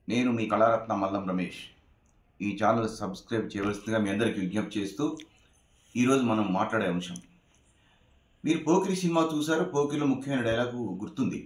నేను మీ కళారత్న మల్లం రమేష్ ఈ channel subscribe చేయవలసిందిగా మీ అందరికీ విజ్ఞప్తి చేస్తూ ఈరోజు మనం మాట్లాడే అంశం మీరు పోకిరి సినిమా చూసారో పోకిరిలో ముఖ్యమైన డైలాగు గుర్తుంది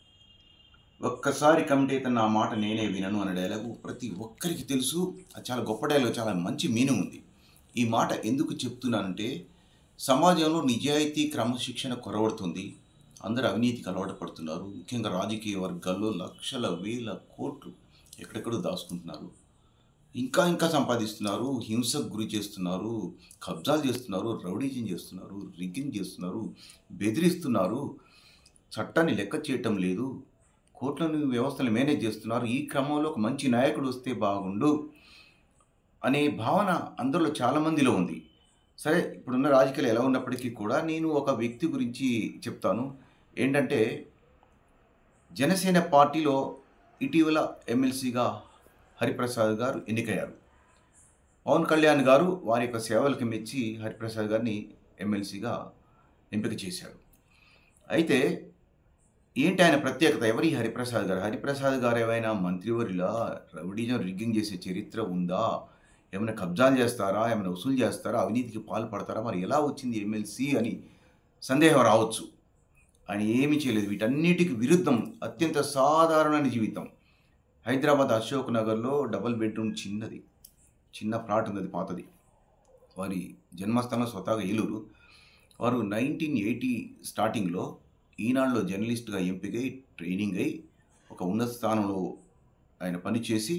ఒక్కసారి కమిటీ అయితే నా మాట నేనే వినను అనే డైలాగు ప్రతి ఒక్కరికి తెలుసు అది చాలా గొప్ప డైలాగ్ చాలా మంచి మీనింగ్ ఉంది ఈ మాట ఎందుకు చెప్తున్నానంటే సమాజంలో నిజాయితీ క్రమశిక్షణ కొరవడుతుంది అందరూ అవినీతికి అలవాటు పడుతున్నారు ముఖ్యంగా రాజకీయ వర్గాల్లో లక్షల వేల కోట్లు ఎక్కడెక్కడో దాచుకుంటున్నారు ఇంకా ఇంకా సంపాదిస్తున్నారు హింసకు గురి చేస్తున్నారు కబ్జాలు చేస్తున్నారు రౌడీజం చేస్తున్నారు రిగ్గింగ్ చేస్తున్నారు బెదిరిస్తున్నారు చట్టాన్ని లెక్క చేయటం లేదు కోర్టులను వ్యవస్థలు మేనేజ్ చేస్తున్నారు ఈ క్రమంలో ఒక మంచి నాయకుడు వస్తే బాగుండు అనే భావన అందరిలో చాలామందిలో ఉంది సరే ఇప్పుడున్న రాజకీయాలు ఎలా ఉన్నప్పటికీ కూడా నేను ఒక వ్యక్తి గురించి చెప్తాను ఏంటంటే జనసేన పార్టీలో ఇటీవల ఎమ్మెల్సీగా హరిప్రసాద్ గారు ఎన్నికయ్యారు పవన్ కళ్యాణ్ గారు వారి యొక్క సేవలకు మెచ్చి హరిప్రసాద్ గారిని ఎమ్మెల్సీగా ఎంపిక చేశారు అయితే ఏంటి ఆయన ప్రత్యేకత ఎవరి హరిప్రసాద్ గారు హరిప్రసాద్ గారు ఏమైనా మంత్రివర్యులా రౌడీజం రిగ్గింగ్ చేసే చరిత్ర ఉందా ఏమైనా కబ్జాలు చేస్తారా ఏమైనా వసూలు చేస్తారా అవినీతికి పాల్పడతారా మరి ఎలా వచ్చింది ఎమ్మెల్సీ అని సందేహం రావచ్చు ఆయన ఏమీ చేయలేదు వీటన్నిటికి విరుద్ధం అత్యంత సాధారణమైన జీవితం హైదరాబాద్ అశోక్ నగర్లో డబుల్ బెడ్రూమ్ చిన్నది చిన్న ప్లాట్ ఉంది అది పాతది వారి జన్మస్థలం స్వతహాగా ఏలూరు వారు నైన్టీన్ ఎయిటీ స్టార్టింగ్లో ఈనాడులో జర్నలిస్ట్గా ఎంపికై ట్రైనింగ్ అయి ఒక ఉన్నత స్థానంలో ఆయన పనిచేసి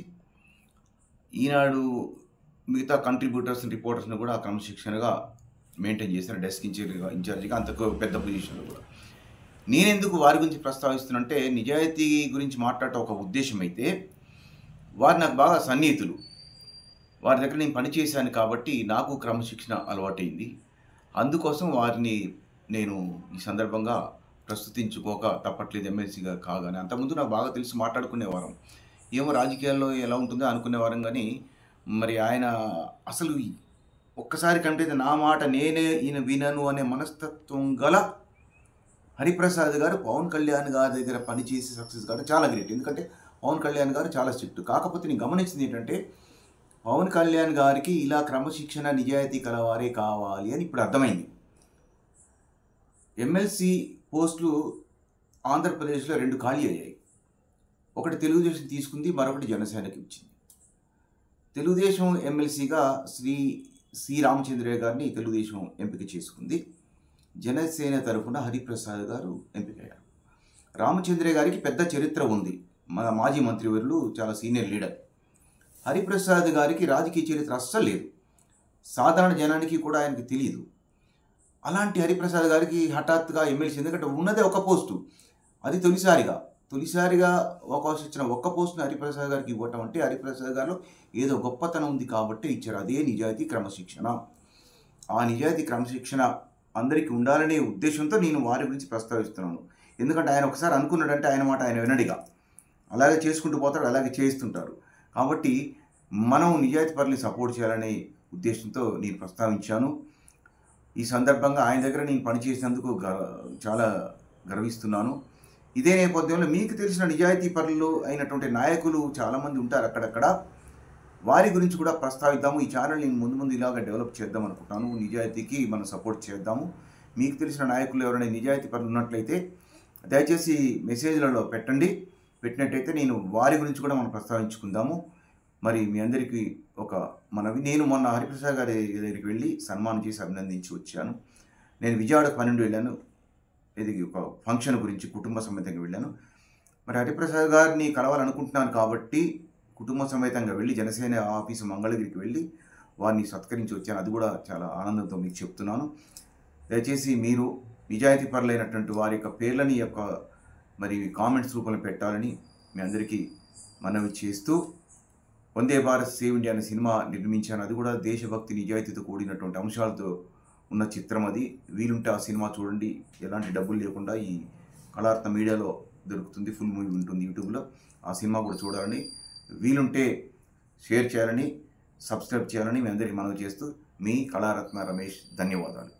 ఈనాడు మిగతా కంట్రిబ్యూటర్స్ రిపోర్టర్స్ని కూడా క్రమశిక్షణగా మెయింటైన్ చేశారు డెస్క్ ఇన్ఛార్జిగా ఇన్ఛార్జిగా అంత పెద్ద పొజిషన్లో కూడా నేనెందుకు వారి గురించి ప్రస్తావిస్తున్నంటే నిజాయితీ గురించి మాట్లాడటం ఒక ఉద్దేశం అయితే వారు నాకు బాగా సన్నిహితులు వారి దగ్గర నేను పనిచేశాను కాబట్టి నాకు క్రమశిక్షణ అలవాటైంది అందుకోసం వారిని నేను ఈ సందర్భంగా ప్రస్తుతించుకోక తప్పట్లేదు ఎమ్మెల్సీగా కాగానే అంతకుముందు నాకు బాగా తెలిసి మాట్లాడుకునేవారం ఏమో రాజకీయాల్లో ఎలా ఉంటుందో అనుకునేవారం కానీ మరి ఆయన అసలు ఒక్కసారి కంటే నా మాట నేనే ఈయన వినను అనే మనస్తత్వం గల హరిప్రసాద్ గారు పవన్ కళ్యాణ్ గారి దగ్గర పనిచేసి సక్సెస్ కావడం చాలా గ్రేట్ ఎందుకంటే పవన్ కళ్యాణ్ గారు చాలా స్ట్రిక్ట్ కాకపోతే నేను గమనించింది ఏంటంటే పవన్ కళ్యాణ్ గారికి ఇలా క్రమశిక్షణ నిజాయితీ కలవారే కావాలి అని ఇప్పుడు అర్థమైంది ఎమ్మెల్సీ పోస్టులు ఆంధ్రప్రదేశ్లో రెండు ఖాళీ అయ్యాయి ఒకటి తెలుగుదేశం తీసుకుంది మరొకటి జనసేనకి ఇచ్చింది తెలుగుదేశం ఎమ్మెల్సీగా శ్రీ సి రామచంద్రయ్య గారిని తెలుగుదేశం ఎంపిక చేసుకుంది జనసేన తరఫున హరిప్రసాద్ గారు ఎంపికయ్యారు రామచంద్రయ్య గారికి పెద్ద చరిత్ర ఉంది మన మాజీ మంత్రివర్యులు చాలా సీనియర్ లీడర్ హరిప్రసాద్ గారికి రాజకీయ చరిత్ర అస్సలు లేదు సాధారణ జనానికి కూడా ఆయనకి తెలియదు అలాంటి హరిప్రసాద్ గారికి హఠాత్తుగా ఎమ్మెల్సీ ఎందుకంటే ఉన్నదే ఒక పోస్టు అది తొలిసారిగా తొలిసారిగా అవకాశం ఇచ్చిన ఒక్క పోస్టును హరిప్రసాద్ గారికి ఇవ్వటం అంటే హరిప్రసాద్ గారిలో ఏదో గొప్పతనం ఉంది కాబట్టి ఇచ్చారు అదే నిజాయితీ క్రమశిక్షణ ఆ నిజాయితీ క్రమశిక్షణ అందరికీ ఉండాలనే ఉద్దేశంతో నేను వారి గురించి ప్రస్తావిస్తున్నాను ఎందుకంటే ఆయన ఒకసారి అనుకున్నాడంటే ఆయన మాట ఆయన వినడిగా అలాగే చేసుకుంటూ పోతాడు అలాగే చేయిస్తుంటారు కాబట్టి మనం నిజాయితీ పరులని సపోర్ట్ చేయాలనే ఉద్దేశంతో నేను ప్రస్తావించాను ఈ సందర్భంగా ఆయన దగ్గర నేను పనిచేసినందుకు గ చాలా గర్విస్తున్నాను ఇదే నేపథ్యంలో మీకు తెలిసిన నిజాయితీ పరులు అయినటువంటి నాయకులు చాలామంది ఉంటారు అక్కడక్కడ వారి గురించి కూడా ప్రస్తావిద్దాము ఈ ఛానల్ నేను ముందు ముందు ఇలాగ డెవలప్ చేద్దాం అనుకుంటాను నిజాయితీకి మనం సపోర్ట్ చేద్దాము మీకు తెలిసిన నాయకులు ఎవరైనా నిజాయితీ పరులు ఉన్నట్లయితే దయచేసి మెసేజ్లలో పెట్టండి పెట్టినట్టయితే నేను వారి గురించి కూడా మనం ప్రస్తావించుకుందాము మరి మీ అందరికీ ఒక మనవి నేను మొన్న హరిప్రసాద్ గారి దగ్గరికి వెళ్ళి సన్మానం చేసి అభినందించి వచ్చాను నేను విజయవాడకు పన్నెండు వెళ్ళాను ఇది ఒక ఫంక్షన్ గురించి కుటుంబ సమేతంగా వెళ్ళాను మరి హరిప్రసాద్ గారిని కలవాలనుకుంటున్నాను కాబట్టి కుటుంబ సమేతంగా వెళ్ళి జనసేన ఆఫీసు మంగళగిరికి వెళ్ళి వారిని సత్కరించి వచ్చాను అది కూడా చాలా ఆనందంతో మీకు చెప్తున్నాను దయచేసి మీరు నిజాయితీ పరులైనటువంటి వారి యొక్క పేర్లని యొక్క మరి కామెంట్స్ రూపంలో పెట్టాలని మీ అందరికీ మనవి చేస్తూ వందే భారత్ సేవ్ ఇండియా అనే సినిమా నిర్మించాను అది కూడా దేశభక్తి నిజాయితీతో కూడినటువంటి అంశాలతో ఉన్న చిత్రం అది వీలుంటే ఆ సినిమా చూడండి ఎలాంటి డబ్బులు లేకుండా ఈ కళార్థ మీడియాలో దొరుకుతుంది ఫుల్ మూవీ ఉంటుంది యూట్యూబ్లో ఆ సినిమా కూడా చూడాలని వీలుంటే షేర్ చేయాలని సబ్స్క్రైబ్ చేయాలని మీ అందరికీ మనవి చేస్తూ మీ కళారత్న రమేష్ ధన్యవాదాలు